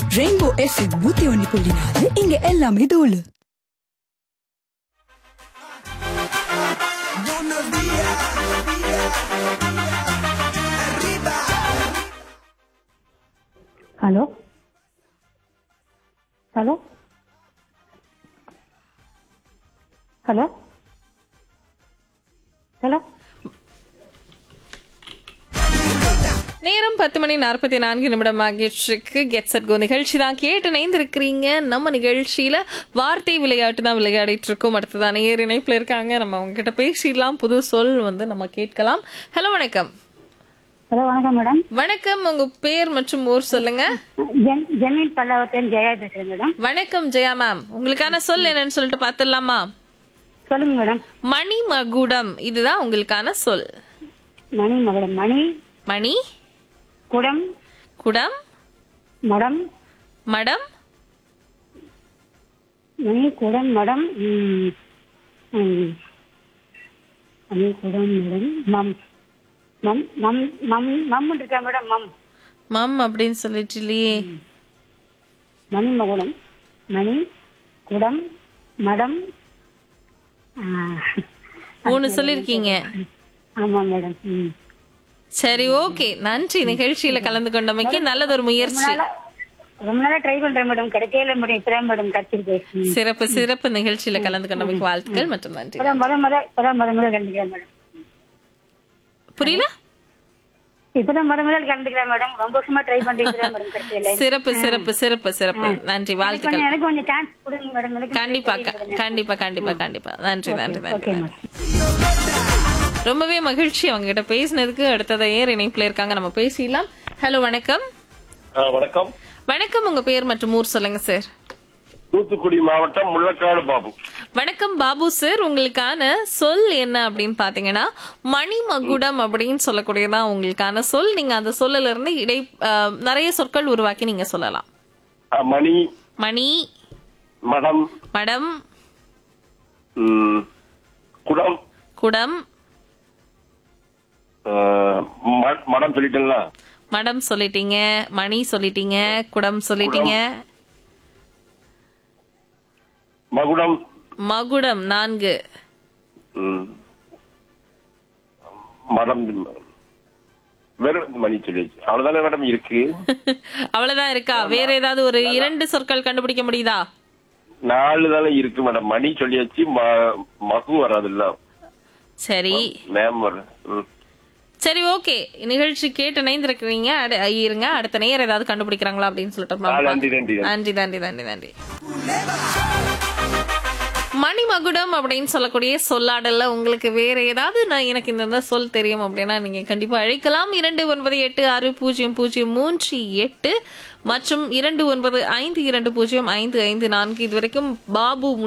Rainbow FM நூத்தி ஒன்னு புள்ளி நாலு இங்க எல்லாமே தோலு ஹலோ ஹலோ ஹலோ ஹலோ நேரம் பத்து மணி நாற்பத்தி நான்கு நிமிடம் ஆகியிருக்கு கெட் செட் கோ நிகழ்ச்சி தான் கேட்டு இணைந்திருக்கிறீங்க நம்ம நிகழ்ச்சியில வார்த்தை விளையாட்டு தான் விளையாடிட்டு இருக்கோம் அடுத்ததான் நேர் இணைப்புல இருக்காங்க நம்ம அவங்க கிட்ட பேசிடலாம் புது சொல் வந்து நம்ம கேட்கலாம் ஹலோ வணக்கம் ஹலோ வணக்கம் மேடம் வணக்கம் உங்க பேர் மற்றும் ஊர் சொல்லுங்க ஜென் ஜெமீன் பல்லாவத்தன் ஜெயா பேசுறேன் மேடம் வணக்கம் ஜெயா மேம் உங்களுக்கான சொல் என்னன்னு சொல்லிட்டு பார்த்துடலாமா சொல்லுங்க மேடம் மணி மகுடம் இதுதான் உங்களுக்கான சொல் மணி மகளம் மணி மணி குடம் குடம் மடம் மடம் மணி குடம் மடம் ம், ம். மணி குடம் மடம் மம் மம் மம் மம் மம் இருக்கா மேடம் மம் மம் அப்படின்னு சொல்லிட்டு இல்லையே மணி மகுடம் மணி குடம் மடம் ஆ, மூணு சொல்லிருக்கீங்க ஆமா மேடம் ம் சரி ஓகே நன்றி நிகழ்ச்சியில கலந்து கொண்டமைக்கு நல்லதொரு முயற்சி ரொம்ப நாளா ட்ரை பண்றேன் மேடம் கிடைக்கவே இல்லை மேடம் இப்பதான் மேடம் கிடைச்சிருக்கு ம். சிறப்பு சிறப்பு நிகழ்ச்சியில கலந்து கொண்டமைக்கு வாழ்த்துக்கள் மற்றும் நன்றி இப்பதான் முத முத இப்பதான் முத முதல் கண்டுக்கிறேன் மேடம் புரியல இப்பதான் முத முதல் கண்டுக்கிறேன் மேடம் ரொம்ப வருஷமா ட்ரை பண்ணிட்டு மேடம் கிடைக்கல சிறப்பு சிறப்பு சிறப்பு சிறப்பு நன்றி வாழ்த்துக்கள் கொஞ்சம் எனக்கு கொஞ்சம் சான்ஸ் கொடுங்க மேடம் எனக்கு கண்டிப்பா க- கண்டிப்பா கண்டிப்பா கண்டிப்பா நன்றி நன்றி நன்றி ஓகே நன்றி. மேடம் ரொம்பவே மகிழ்ச்சி அவங்க கிட்ட பேசினதுக்கு அடுத்ததை ஏர் இணைப்புல இருக்காங்க நம்ம பேசிடலாம் ஹலோ வணக்கம் ஆ, வணக்கம் வணக்கம் உங்க பேர் மற்றும் ஊர் சொல்லுங்க சார் தூத்துக்குடி மாவட்டம் முள்ளக்காடு பாபு வணக்கம் பாபு சார் உங்களுக்கான சொல் என்ன அப்படின்னு பாத்தீங்கன்னா மணிமகுடம் அப்படின்னு சொல்லக்கூடியதான் உங்களுக்கான சொல் நீங்க அந்த சொல்லல இருந்து இடை அஹ், நிறைய சொற்கள் உருவாக்கி நீங்க சொல்லலாம் ஆ, மணி மணி மடம் மடம் ம், குடம் குடம் ஆ, ம- மடம் சொல்லிட்டேங்களா மடம் சொல்லிட்டீங்க மணி சொல்லிட்டீங்க குடம் சொல்லிட்டீங்க மகுடம் மகுடம் நான்கு ம், மடம் வெறும் மணி சொல்லிடுச்சு அவ்வளவுதானே மேடம் இருக்கு அவ்வளவுதான் இருக்கா வேற ஏதாவது ஒரு இரண்டு சொற்கள் கண்டுபிடிக்க முடியுதா நாலு தானே இருக்கு மேடம் மணி சொல்லியாச்சு ம- மகு வராதுல்ல சரி மேம் வரும் ம். சரி ஓகே நிகழ்ச்சி கேட்டு இணைந்திருக்கிறீங்க அடு- இருங்க அடுத்த நேரம் ஏதாவது கண்டுபிடிக்கிறாங்களா அப்படின்னு சொல்லிட்டு ஆ, நம்ம நன்றி நன்றி நன்றி. நன்றி நன்றி நன்றி நன்றி மணிமகுடம் அப்படின்னு சொல்லக்கூடிய சொல்லாடல்ல உங்களுக்கு வேற ஏதாவது நான் எனக்கு இந்த இந்த சொல் தெரியும் அப்படின்னா நீங்க கண்டிப்பா அழைக்கலாம் இரண்டு ஒன்பது எட்டு ஆறு பூஜ்ஜியம் பூஜ்ஜியம் மூன்று எட்டு மற்றும் இரண்டு ஒன்பது ஐந்து இரண்டு பூஜ்ஜியம் ஐந்து ஐந்து நான்கு இது வரைக்கும் பாபு